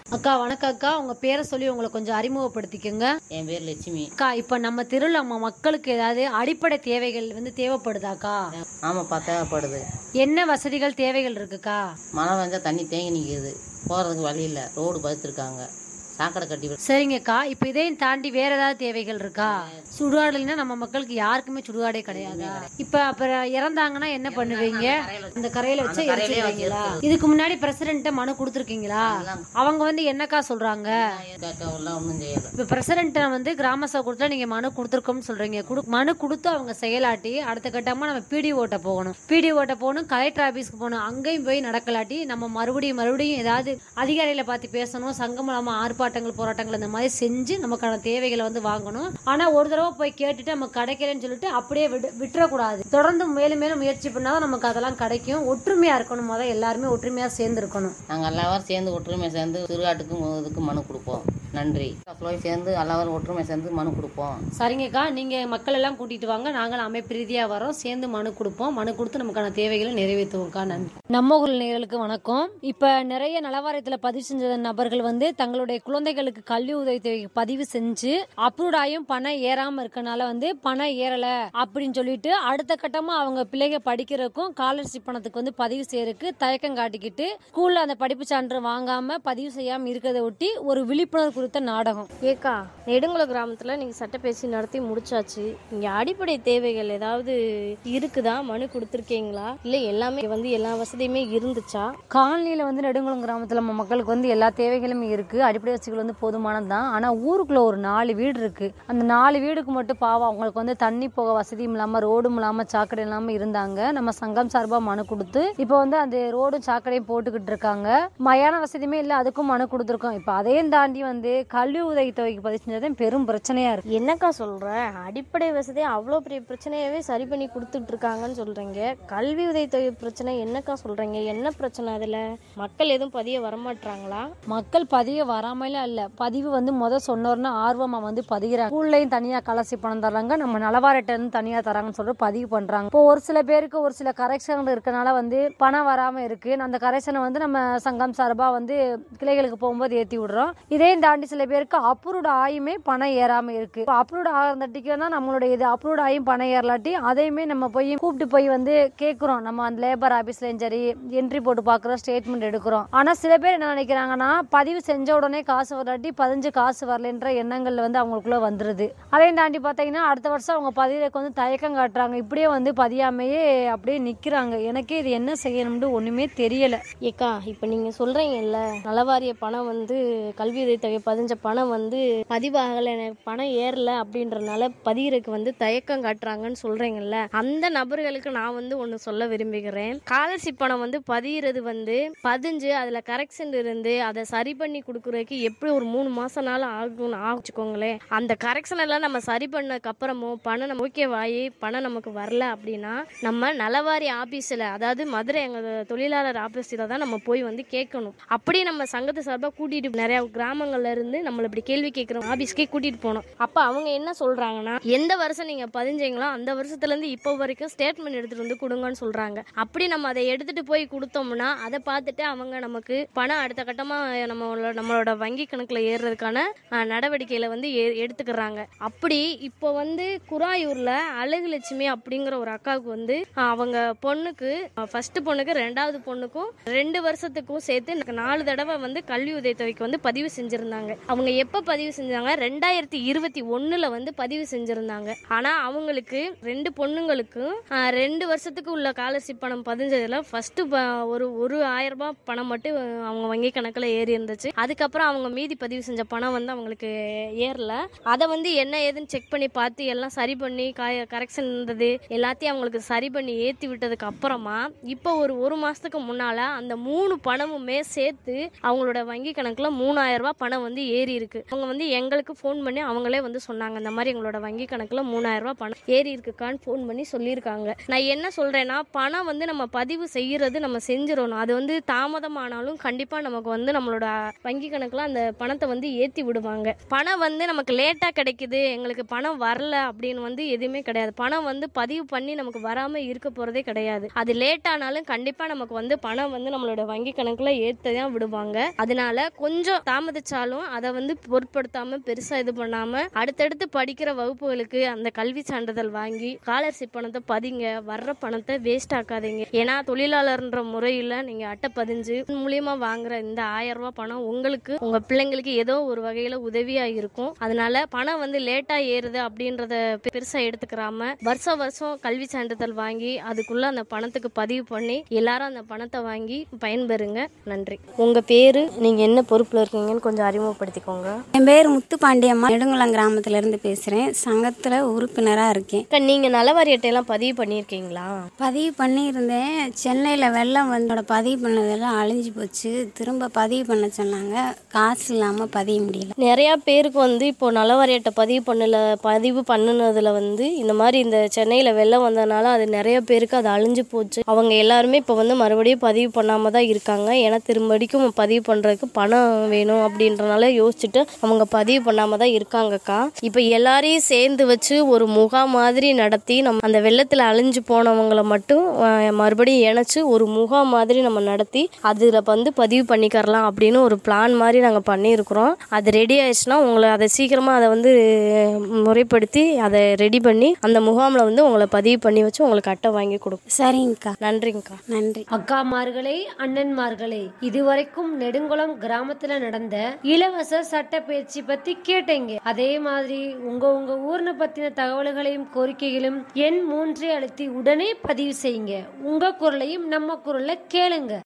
அக்கா வணக்கம் அக்கா உங்க பேரை சொல்லி உங்களை கொஞ்சம் அறிமுகப்படுத்திக்கோங்க என் பேர் லட்சுமி அக்கா இப்ப நம்ம தெருவில் நம்ம மக்களுக்கு ஏதாவது அடிப்படை தேவைகள் வந்து தேவைப்படுதாக்கா ஆமாப்பா தேவைப்படுது என்ன வசதிகள் தேவைகள் இருக்குக்கா மழை வந்தால் தண்ணி தேங்கி நிற்கிது போகிறதுக்கு வழி இல்லை ரோடு பதிச்சிருக்காங்க சாக்கடை கட்டி விட்டு சரிங்கக்கா இப்ப இதையும் தாண்டி வேற ஏதாவது தேவைகள் இருக்கா சுடுகாடுனா நம்ம மக்களுக்கு யாருக்குமே சுடுகாடே கிடையாதா இப்ப அப்புறம் இறந்தாங்கன்னா என்ன பண்ணுவீங்க இந்த கரையில வச்சு எரிச்சிருவீங்களா இதுக்கு முன்னாடி பிரசிடென்ட்ட மனு கொடுத்துருக்கீங்களா அவங்க வந்து என்னக்கா சொல்றாங்க கேட்கவெல்லாம் ஒன்றும் செய்யலை இப்ப பிரசிடென்ட் வந்து கிராம சபை கொடுத்தா நீங்க மனு கொடுத்துருக்கோம்னு சொல்றீங்க குடு- மனு கொடுத்து அவங்க செயலாட்டி அடுத்த கட்டமா நம்ம பிடி ஓட்ட போகணும் பிடி ஓட்ட போகணும் கலெக்டர் ஆபீஸ்க்கு போகணும் அங்கேயும் போய் நடக்கலாட்டி நம்ம மறுபடியும் மறுபடியும் ஏதாவது அதிகாரிகளை பார்த்து பேசணும் சங்கம் மூலமா ஆர்ப்பாட்டங்கள் போராட்டங்கள் இந்த மாதிரி செஞ்சு நமக்கான தேவைகளை வந்து வாங்கணும் ஆனா ஒரு தடவை போய் கேட்டுட்டு நம்ம கிடைக்கலன்னு சொல்லிட்டு அப்படியே விட்டு விட்டுறக்கூடாது தொடர்ந்து மேலும் மேலும் முயற்சி பண்ணாதான் நமக்கு அதெல்லாம் கிடைக்கும் ஒற்றுமையா இருக்கணும் முதல் எல்லாருமே ஒற்றுமையா சேர்ந்து இருக்கணும் நாங்கள் எல்லாரும் சேர்ந்து ஒற்றுமை சேர்ந்து திருகாட்டுக்கும் இதுக்கு மனு கொடுப்போம் நன்றி போய் சேர்ந்து எல்லாரும் ஒற்றுமை சேர்ந்து மனு கொடுப்போம் சரிங்கக்கா நீங்க மக்கள் எல்லாம் கூட்டிட்டு வாங்க நாங்கள் அமைப்பு ரீதியா வரோம் சேர்ந்து மனு கொடுப்போம் மனு கொடுத்து நமக்கான தேவைகளை நிறைவேற்றுவோம்க்கா நன்றி நம்ம ஊர் நேயர்களுக்கு வணக்கம் இப்ப நிறைய நலவாரியத்துல பதிவு செஞ்ச நபர்கள் வந்து தங்களுடைய குழந்தைகளுக்கு கல்வி உதவி பதிவு செஞ்சு அப்ரூவ் ஆயும் பணம் ஏறாம இருக்கனால வந்து பணம் ஏறல அப்படின்னு சொல்லிட்டு அடுத்த கட்டமா அவங்க பிள்ளைங்க படிக்கிறதுக்கும் ஸ்காலர்ஷிப் பணத்துக்கு வந்து பதிவு செய்யறதுக்கு தயக்கம் காட்டிக்கிட்டு ஸ்கூல்ல அந்த படிப்பு சான்று வாங்காம பதிவு செய்யாம இருக்கிறத ஒட்டி ஒரு விழிப்புணர்வு குறித்த நாடகம் ஏக்கா நெடுங்குளம் கிராமத்தில் நீங்கள் சட்டப்பேசி நடத்தி முடிச்சாச்சு இங்கே அடிப்படை தேவைகள் ஏதாவது இருக்குதா மனு கொடுத்துருக்கீங்களா இல்லை எல்லாமே வந்து எல்லா வசதியுமே இருந்துச்சா காலனியில் வந்து நெடுங்குளம் கிராமத்தில் நம்ம மக்களுக்கு வந்து எல்லா தேவைகளும் இருக்குது அடிப்படை வசதிகள் வந்து போதுமானது தான் ஆனால் ஊருக்குள்ள ஒரு நாலு வீடு இருக்குது அந்த நாலு வீடுக்கு மட்டும் பாவம் அவங்களுக்கு வந்து தண்ணி போக வசதியும் இல்லாமல் ரோடும் இல்லாமல் சாக்கடை இல்லாமல் இருந்தாங்க நம்ம சங்கம் சார்பாக மனு கொடுத்து இப்போ வந்து அந்த ரோடும் சாக்கடையும் போட்டுக்கிட்டு இருக்காங்க மயான வசதியுமே இல்லை அதுக்கும் மனு கொடுத்துருக்கோம் இப்போ அதையும் தாண்டி வந்து கல்வி உதவி தொகைக்கு பதிவு செஞ்சதும் பெரும் பிரச்சனையாக இருக்குது என்னக்கா சொல்கிற அடிப்படை வசதி அவ்வளோ பெரிய பிரச்சனையவே சரி பண்ணி கொடுத்துட்டு இருக்காங்கன்னு சொல்கிறீங்க கல்வி உதவித்தொகை பிரச்சனை என்னக்கா சொல்கிறீங்க என்ன பிரச்சனை அதில் மக்கள் எதுவும் பதிய வரமாட்றாங்களா மக்கள் பதிவு வராமலாம் இல்லை பதிவு வந்து முத சொன்னோர்னா ஆர்வமாக வந்து பதிகிறாங்க ஸ்கூல்லையும் தனியாக கலசி பணம் தர்றாங்க நம்ம நலவாரிட்ட இருந்து தனியாக தராங்கன்னு சொல்லிட்டு பதிவு பண்ணுறாங்க இப்போ ஒரு சில பேருக்கு ஒரு சில கரெக்ஷன் இருக்கனால வந்து பணம் வராமல் இருக்கு அந்த கரெக்ஷனை வந்து நம்ம சங்கம் சார்பாக வந்து கிளைகளுக்கு போகும்போது ஏற்றி விடுறோம் இதையும் தாண்டி சில பேருக்கு அப்ரூவ்ட் ஆயுமே பணம் ஏறாமல் இருக்கு அப்ரூவ்ட் ஆகிறதுக்கு தான் நம்மளுடைய இது அப்ரூவ்ட் ஆயும் பணம் ஏறலாட்டி அதையுமே நம்ம போய் கூப்பிட்டு போய் வந்து கேட்குறோம் நம்ம அந்த லேபர் ஆஃபீஸ்லையும் சரி என்ட்ரி போட்டு பார்க்குறோம் ஸ்டேட்மெண்ட் எடுக்கிறோம் ஆனால் சில பேர் என்ன நினைக்கிறாங்கன்னா பதிவு செஞ்ச உடனே காசு வரலாட்டி பதினஞ்சு காசு வரலன்ற எண்ணங்கள் வந்து அவங்களுக்குள்ள வந்துருது அதையும் தாண்டி பார்த்தீங்கன்னா அடுத்த வருஷம் அவங்க பதிவுக்கு வந்து தயக்கம் காட்டுறாங்க இப்படியே வந்து பதியாமையே அப்படியே நிற்கிறாங்க எனக்கே இது என்ன செய்யணும்னு ஒன்றுமே தெரியலை ஏக்கா இப்போ நீங்கள் சொல்கிறீங்கல்ல நலவாரிய பணம் வந்து கல்வி உதவித்தொகை பதிஞ்ச பணம் வந்து பதிவாகலை எனக்கு பணம் ஏறல அப்படின்றனால பதிகிறதுக்கு வந்து தயக்கம் காட்டுறாங்கன்னு சொல்கிறீங்கல்ல அந்த நபர்களுக்கு நான் வந்து ஒன்று சொல்ல விரும்புகிறேன் ஸ்காலர்ஷிப் பணம் வந்து பதிகிறது வந்து பதிஞ்சு அதில் கரெக்ஷன் இருந்து அதை சரி பண்ணி கொடுக்குறதுக்கு எப்படி ஒரு மூணு மாதம்னாலும் ஆகும்னு ஆச்சுக்கோங்களேன் அந்த கரெக்ஷன் எல்லாம் நம்ம சரி பண்ணதுக்கு அப்புறமும் பணம் நம்ம ஓகேவாயி பணம் நமக்கு வரல அப்படின்னா நம்ம நலவாரி ஆபீஸில் அதாவது மதுரை எங்கள் தொழிலாளர் ஆபீஸில் தான் நம்ம போய் வந்து கேட்கணும் அப்படி நம்ம சங்கத்து சார்பாக கூட்டிட்டு நிறைய கிராமங்கள்ல இருந்து நம்மளை இப்படி கேள்வி கேட்குற ஆபீஸ்க்கே கூட்டிட்டு போனோம் அப்போ அவங்க என்ன சொல்றாங்கன்னா எந்த வருஷம் நீங்க பதிஞ்சீங்களோ அந்த வருஷத்துல இருந்து இப்போ வரைக்கும் ஸ்டேட்மெண்ட் எடுத்துட்டு வந்து கொடுங்கன்னு சொல்றாங்க அப்படி நம்ம அதை எடுத்துட்டு போய் கொடுத்தோம்னா அதை பார்த்துட்டு அவங்க நமக்கு பணம் அடுத்த கட்டமா நம்மளோட நம்மளோட வங்கி கணக்குல ஏறுறதுக்கான அஹ், நடவடிக்கையில வந்து ஏ- எடுத்துக்கிறாங்க அப்படி இப்போ வந்து குராயூர்ல அழகுலட்சுமி அப்படிங்கிற ஒரு அக்காவுக்கு வந்து அஹ், அவங்க பொண்ணுக்கு ஃபர்ஸ்ட் பொண்ணுக்கு ரெண்டாவது பொண்ணுக்கும் ரெண்டு வருஷத்துக்கும் சேர்த்து எனக்கு நாலு தடவை வந்து கல்வி உதவித்தொகைக்கு வந்து பதிவு செஞ்சிருந்தாங்க அவங்க எப்போ பதிவு செஞ்சாங்க ரெண்டாயிரத்தி இருபத்தி ஒண்ணுல வந்து பதிவு செஞ்சிருந்தாங்க ஆனா அவங்களுக்கு ரெண்டு பொண்ணுங்களுக்கும் ஆஹ், ரெண்டு வருஷத்துக்கு உள்ள ஸ்காலர்ஷிப் பணம் பதிஞ்சதுல ஃபர்ஸ்ட் ஒரு ஒரு ஆயிரம் ரூபாய் பணம் மட்டும் அவங்க வங்கி கணக்குல ஏறி இருந்துச்சு அதுக்கப்புறம் அவங்க மீதி பதிவு செஞ்ச பணம் வந்து அவங்களுக்கு ஏறல அதை வந்து என்ன ஏதுன்னு செக் பண்ணி பார்த்து எல்லாம் சரி பண்ணி கரெக்ஷன் இருந்தது எல்லாத்தையும் அவங்களுக்கு சரி பண்ணி ஏற்றி விட்டதுக்கு அப்புறமா இப்போ ஒரு ஒரு மாசத்துக்கு முன்னால அந்த மூணு பணமுமே சேர்த்து அவங்களோட வங்கி கணக்குல மூணாயிரம் ரூபாய் பணம் வந்து வந்து ஏறி இருக்கு அவங்க வந்து எங்களுக்கு ஃபோன் பண்ணி அவங்களே வந்து சொன்னாங்க இந்த மாதிரி எங்களோட வங்கி கணக்குல மூணாயிரம் ரூபாய் பணம் ஏறி இருக்குக்கான்னு ஃபோன் பண்ணி சொல்லியிருக்காங்க நான் என்ன சொல்றேன்னா பணம் வந்து நம்ம பதிவு செய்யறது நம்ம செஞ்சிடணும் அது வந்து தாமதமானாலும் கண்டிப்பா நமக்கு வந்து நம்மளோட வங்கி கணக்குல அந்த பணத்தை வந்து ஏத்தி விடுவாங்க பணம் வந்து நமக்கு லேட்டா கிடைக்குது எங்களுக்கு பணம் வரல அப்படின்னு வந்து எதுவுமே கிடையாது பணம் வந்து பதிவு பண்ணி நமக்கு வராம இருக்க போறதே கிடையாது அது லேட் ஆனாலும் கண்டிப்பா நமக்கு வந்து பணம் வந்து நம்மளோட வங்கி கணக்குல ஏத்த தான் விடுவாங்க அதனால கொஞ்சம் தாமதிச்சாலும் அதை வந்து பொருட்படுத்தாம பெருசா இது பண்ணாம அடுத்தடுத்து படிக்கிற வகுப்புகளுக்கு அந்த கல்வி சான்றிதழ் வாங்கி ஸ்காலர்ஷிப் பணத்தை பதிங்க வர்ற பணத்தை வேஸ்ட் ஆக்காதீங்க ஏன்னா தொழிலாளர்ன்ற முறையில் நீங்க அட்டை பதிஞ்சு மூலியமா வாங்குற இந்த ஆயிரம் ரூபாய் பணம் உங்களுக்கு உங்க பிள்ளைங்களுக்கு ஏதோ ஒரு வகையில உதவியா இருக்கும் அதனால பணம் வந்து லேட்டா ஏறுது அப்படின்றத பெ- பெருசா எடுத்துக்கிறாம வருஷம் வருஷம் கல்வி சான்றிதழ் வாங்கி அதுக்குள்ள அந்த பணத்துக்கு பதிவு பண்ணி எல்லாரும் அந்த பணத்தை வாங்கி பயன்பெறுங்க நன்றி உங்க பேரு நீங்க என்ன பொறுப்புல இருக்கீங்கன்னு கொஞ்சம் அறிமுகப்படுத்திக்கோங்க என் பேர் முத்துப்பாண்டியம்மா நெடுங்குளம் கிராமத்துல இருந்து பேசுகிறேன் சங்கத்தில் உறுப்பினராக இருக்கேன் அக்கா, நீங்க நலவாரி அட்டையெல்லாம் பதிவு பண்ணியிருக்கீங்களா பதிவு பண்ணியிருந்தேன் சென்னையில் வெள்ளம் வந்தோட பதிவு பண்ணதெல்லாம் அழிஞ்சு போச்சு திரும்ப பதிவு பண்ண சொன்னாங்க காசு இல்லாமல் பதிய முடியல நிறையா பேருக்கு வந்து இப்போ நலவாரி அட்டை பதிவு பண்ணல பதிவு பண்ணுனதுல வந்து இந்த மாதிரி இந்த சென்னையில் வெள்ளம் வந்ததுனால அது நிறைய பேருக்கு அது அழிஞ்சு போச்சு அவங்க எல்லாருமே இப்போ வந்து மறுபடியும் பதிவு பண்ணாம தான் இருக்காங்க ஏன்னா திரும்படிக்கும் பதிவு பண்ணுறதுக்கு பணம் வேணும் அப்படின்றனால யோசிச்சுட்டு அவங்க பதிவு பண்ணாம தான் இருக்காங்கக்கா இப்போ எல்லாரையும் சேர்ந்து வச்சு ஒரு முகாம் மாதிரி நடத்தி நம்ம அந்த வெள்ளத்தில் அழிஞ்சு போனவங்கள மட்டும் அஹ், மறுபடியும் இணைச்சு ஒரு முகாம் மாதிரி நம்ம நடத்தி அதில் வந்து பதிவு பண்ணிக்கரலாம் அப்படின்னு ஒரு பிளான் மாதிரி நாங்கள் பண்ணியிருக்கிறோம் அது ரெடி ஆயிடுச்சுன்னா உங்களை அதை சீக்கிரமாக அதை வந்து அஹ், முறைப்படுத்தி அதை ரெடி பண்ணி அந்த முகாமில் வந்து உங்களை பதிவு பண்ணி வச்சு உங்களுக்கு அட்டை வாங்கி கொடுப்போம் சரிங்கக்கா நன்றிங்கக்கா நன்றி அக்காமார்களே அண்ணன்மார்களே இதுவரைக்கும் நெடுங்குளம் கிராமத்துல நடந்த இலவச சட்ட பயிற்சி பத்தி கேட்டீங்க அதே மாதிரி உங்க உங்க ஊர்ன பத்தின தகவல்களையும் கோரிக்கைகளும் எண் மூன்றை அழுத்தி உடனே பதிவு செய்யுங்க உங்க குரலையும் நம்ம குரல்ல கேளுங்க